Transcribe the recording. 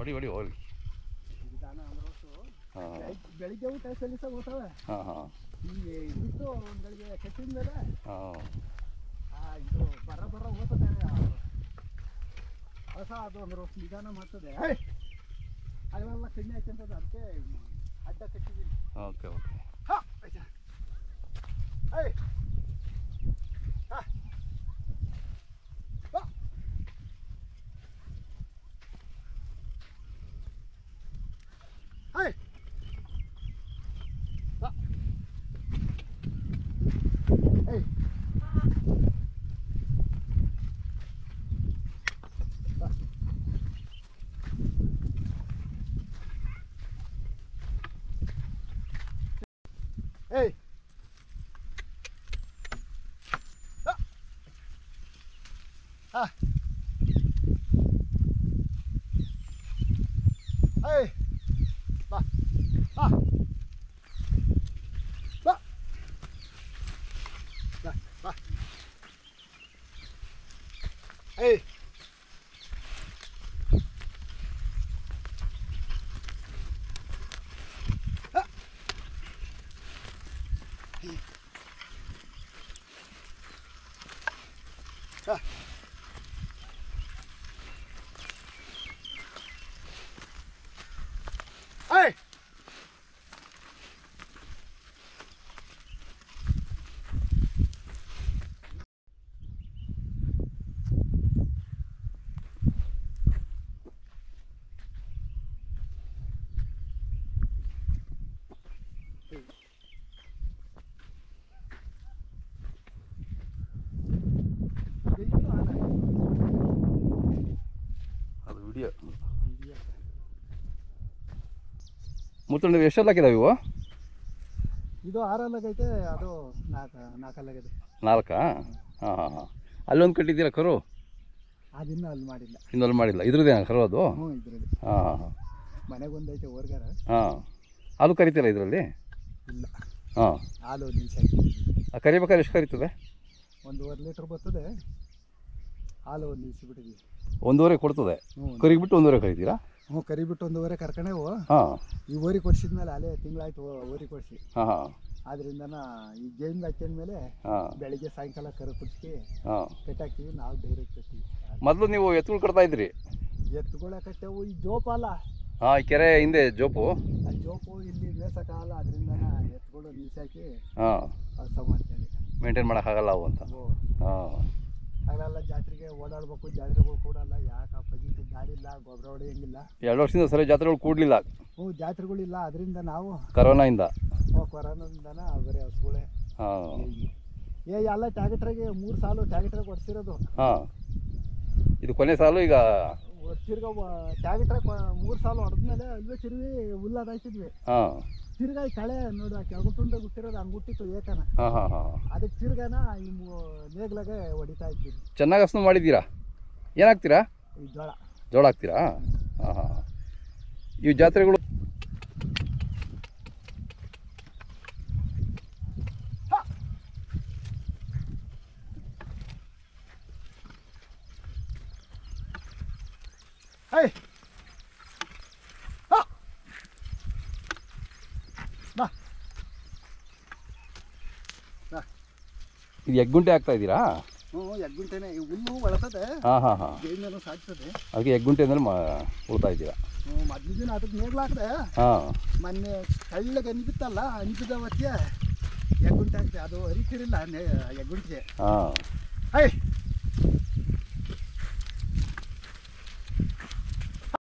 ಹೊಡಿ ಹೊಡಿ ಹೋಗ್ಲಿ ವಿಧಾನ ಅಂದ್ರಷ್ಟು ಹಾಂ ಬೆಳಿಗ್ಗೆ ಊಟ ಸಲ್ಲಿಸಾಗ ಹೋಗ್ತವೆ ಹಾಂ ಹಾಂ ಈಗ ಇಟ್ಟು ಒಂದು ಗಳಿಗೆ ಕಟ್ಟಿದ ಮೇಲೆ ಹಾಂ ಆ ಇದು ಬರ ಬರ ಹೋಗ್ತದೆ ಹೊಸ ಅದು ಅಂದ್ರೆ ನಿಧಾನ ಮಾಡ್ತದೆ ಅಲ್ಲೆಲ್ಲ ಕಣ್ಣಿ ಹಾಕ್ಯಂತದ ಅದಕ್ಕೆ ಅಡ್ಡ ಕಟ್ಟಿದ್ದೀನಿ ಓಕೆ ಓಕೆ ಹಾ ಆಯ್ತಾ ಏಯ್ ಹಾ ಬಾ ಏಯ್ ಬಾ ಏಯ್ ಬಾ ಏಯ್ ಆ. ಆ. ಏಯ್ ಬಾ ಬಾ ಬಾ ಬಾ ಬಾ ಏಯ್ ಏಯ್ ಅದು ವಿಡಿಯೋ ಮುತ್ತಂಡ ಎಷ್ಟೆಲ್ಲ ಹಾಕಿದಾವೆ ಇವು ಇದು ಆರಲ್ಲಾಗೈತೆ ಅದು ನಾಲ್ಕು ನಾಲ್ಕಲ್ಲಾಗೈತೆ ನಾಲ್ಕಾ ಹಾಂ ಹಾಂ ಹಾಂ ಅಲ್ಲೊಂದು ಕಟ್ಟಿದ್ದೀರಾ ಕರು ಅದಿನ್ನೂ ಅಲ್ಲಿ ಮಾಡಿಲ್ಲ ಇನ್ನೊಂದು ಮಾಡಿಲ್ಲ ಇದ್ರದ್ದೇ ಕರು ಅದು ಹ್ಞೂ ಇದ್ರಲ್ಲಿ ಹಾಂ ಹಾಂ ಹಾಂ ಮನೆಗೊಂದೈತೆ ಹೊರ್ಗಾರ ಹಾಂ ಅದು ಕರಿತೀರಾ ಇದರಲ್ಲಿ ಇಲ್ಲ ಹಾಂ ಹಾಲು ನಿಲ್ಸಿ ಹಾಕಿದ್ದೀವಿ ಕರಿಬೇಕಾದ್ರೆ ಎಷ್ಟು ಕರಿತದೆ ಒಂದೂವರೆ ಲೀಟ್ರ್ ಬರ್ತದೆ ಹಾಲು ನಿಲ್ಲಿಸಿಬಿಟ್ಟಿದ್ವಿ ಒಂದೂವರೆ ಕೊಡ್ತದೆ ಹ್ಞೂ ಕರಿಬಿಟ್ಟು ಒಂದೂವರೆ ಕರಿತೀರಾ ಹ್ಞೂ ಕರಿಬಿಟ್ಟು ಒಂದೂವರೆ ಕರ್ಕೊಂಡೇವು ಹಾಂ ಈ ಓರಿ ಕೊಡ್ಸಿದ್ಮೇಲೆ ಅಲ್ಲೇ ತಿಂಗಳಾಯ್ತು ಓರಿ ಕೊಡಿಸಿ ಹಾಂ ಹಾಂ ಆದ್ರಿಂದನ ಈ ಗೇಮ್ ಹಾಕ್ಯಂದ್ಮೇಲೆ ಹಾಂ ಬೆಳಿಗ್ಗೆ ಸಾಯಂಕಾಲ ಕರು ಕುಡಿಸಿ ಹಾಂ ಕಟ್ಟಾಕ್ತೀವಿ ನಾವು ಡೈರೆಕ್ಟ್ ಕಟ್ತೀವಿ ಮೊದಲು ನೀವು ಎತ್ತುಗಳು ಕಟ್ತಾ ಇದ್ರಿ ಎತ್ತುಗಳ ಕಟ್ಟೆವು ಈ ಜೋಪಾಲ ಹಾಂ ಈ ಕೆರೆ ಹಿಂದೆ ಜೋಪು ಆ ಜೋಪು ಇಲ್ಲಿ ಮೇಸಕ್ಕಾಗಲ್ಲ ಅದರಿಂದನ ಎತ್ತುಗಳು ನಿಲ್ಸಾಕಿ ಹಾಂ ಹೊಸ ಮಾಡ್ತೀವಿ ಮೇಂಟೈನ್ ಮಾಡೋಕ್ಕಾಗಲ್ಲ ಅವು ಅಂತ ಓ ಹಾಂ ಅಲ್ಲೆಲ್ಲ ಜಾತ್ರೆಗೆ ಓಡಾಡ್ಬೇಕು ಜಾತ್ರೆಗಳು ಕೂಡಲ್ಲ ಯಾಕೆ ಪಜಿತಿ ಗಾಡಿ ಇಲ್ಲ ಗೊಬ್ಬರ ಹೊಡೆಯಂಗಿಲ್ಲ ಎರಡು ವರ್ಷದಿಂದ ಸರಿ ಜಾತ್ರೆಗಳು ಕೂಡಲಿಲ್ಲ ಹ್ಞೂ ಜಾತ್ರೆಗಳಿಲ್ಲ ಅದರಿಂದ ನಾವು ಕರೋನಾಯಿಂದ ಓ ಕೊರೋನಾದಿಂದನ ಬರೀ ಹಸುಗಳೇ ಹಾಂ ಏ ಎಲ್ಲ ಟ್ಯಾಕ್ಟ್ರಾಗೆ ಮೂರು ಸಾಲು ಟ್ಯಾಕ್ಟ್ರಾಗೆ ಹೊಡ್ಸಿರೋದು ಹಾಂ ಇದು ಕೊನೆ ಸಾಲು ಈಗ ತಿರ್ಗಾ ಟ್ಯಾಕ್ಟ್ರಾಗ ಮೂರು ಸಾಲು ಹೊಡೆದ್ಮೇಲೆ ಅಲ್ವೇ ತಿರುಗಿ ಹುಲ್ಲದ ಹಾಕಿದ್ವಿ ಹಾಂ ತಿರ್ಗಾ ಈ ಕಳೆ ನೋಡು ಆ ಕೆಳಗುಟ್ಟುಂಡೆ ಗುಟ್ಟಿರೋದು ಹಂಗೆ ಹುಟ್ಟಿತ್ತು ಏಕನ ಹಾಂ ಹಾಂ ಹಾಂ ಅದಕ್ಕೆ ತಿರ್ಗಾನ ಈ ಮು- ನೇಗ್ಲಾಗೆ ಹೊಡಿತಾ ಇದ್ದೀವಿ ಚೆನ್ನಾಗಿ ಹಸನು ಮಾಡಿದ್ದೀರಾ ಏನಾಗ್ತೀರಾ ಈ ಜೋಳ ಜೋಳ ಹಾಕ್ತೀರಾ ಹಾಂ ಹಾಂ ಇವು ಜಾತ್ರೆಗಳು ಹೇ ಹಾ ಬಾ ಇದು ಎಗ್ಗುಂಟೆ ಹಾಕ್ತಾ ಇದ್ದೀರಾ ಹ್ಞೂ ಎಗ್ಗುಂಟೆನೆ ಈ ಹುಲ್ಲು ಬಳಸದೆ ಹಾಂ ಹಾಂ ಹಾಂ ಜೈನೂ ಸಾಕ್ತದೆ ಅದಕ್ಕೆ ಎಗ್ಗುಂಟೆ ಅಂದರೆ ಮಾ ಉಳ್ತಾ ಇದ್ದೀರಾ ಹ್ಞೂ ಮೊದ್ಲು ದಿನ ಅದಕ್ಕೆ ನೇಗ್ಲಾಕ್ದೆ ಹಾಂ ಮೊನ್ನೆ ಕಳ್ಳಗೆ ಅನಿಬಿತ್ತಲ್ಲ ಅನಿಬಿದ ಹೊತ್ತಿಗೆ ಎಗ್ಗುಂಟೆ ಹಾಕ್ದೆ ಅದು ಅರಿತಿರಿಲ್ಲ ನೆ ಎಗ್ಗುಂಟಿಗೆ ಹಾಂ ಹೇ